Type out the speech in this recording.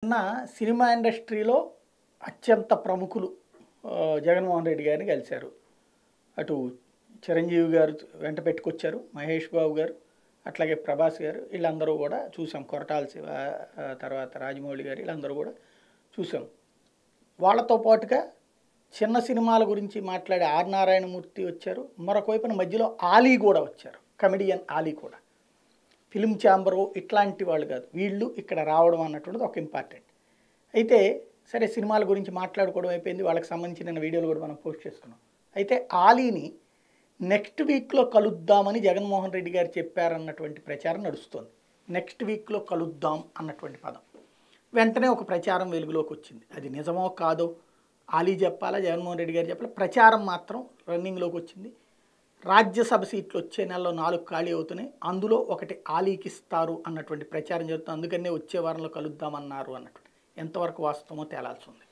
నిన్న సినిమా ఇండస్ట్రీలో అత్యంత ప్రముఖులు ఆ, జగన్మోహన్ రెడ్డి గారిని కలిశారు అటు చిరంజీవి గారు వెంట పెట్టుకొచ్చారు మహేష్ బాబు గారు అట్లాగే ప్రభాస్ గారు వీళ్ళందరూ కూడా చూసాం కొరటాల శివ ఆ, తర్వాత రాజమౌళి గారు వీళ్ళందరూ కూడా చూసాం వాళ్ళతో పాటుగా చిన్న సినిమాల గురించి మాట్లాడే ఆర్ నారాయణమూర్తి వచ్చారు మరొక వైపున మధ్యలో ఆలీ కూడా వచ్చారు కమెడియన్ ఆలీ కూడా ఫిలిం ఛాంబరు ఇట్లాంటి వాళ్ళు కాదు వీళ్ళు ఇక్కడ రావడం అన్నటువంటిది ఒక ఇంపార్టెంట్ అయితే సరే సినిమాల గురించి మాట్లాడుకోవడం అయిపోయింది వాళ్ళకి సంబంధించిన వీడియోలు కూడా మనం పోస్ట్ చేసుకున్నాం అయితే ఆలీని నెక్స్ట్ వీక్లో కలుద్దామని జగన్మోహన్ రెడ్డి గారు చెప్పారన్నటువంటి ప్రచారం నడుస్తుంది నెక్స్ట్ వీక్లో కలుద్దాం అన్నటువంటి పదం వెంటనే ఒక ప్రచారం వెలుగులోకి వచ్చింది అది నిజమో కాదో ఆలీ చెప్పాలా జగన్మోహన్ రెడ్డి గారు చెప్పాలా ప్రచారం మాత్రం రన్నింగ్లోకి వచ్చింది రాజ్యసభ సీట్లు వచ్చే నెలలో నాలుగు ఖాళీ అవుతున్నాయి అందులో ఒకటి ఆలీకి ఇస్తారు అన్నటువంటి ప్రచారం జరుగుతుంది అందుకనే వచ్చే వారంలో కలుద్దామన్నారు అన్నటువంటి ఎంతవరకు వాస్తవమో తేలాల్సి ఉంది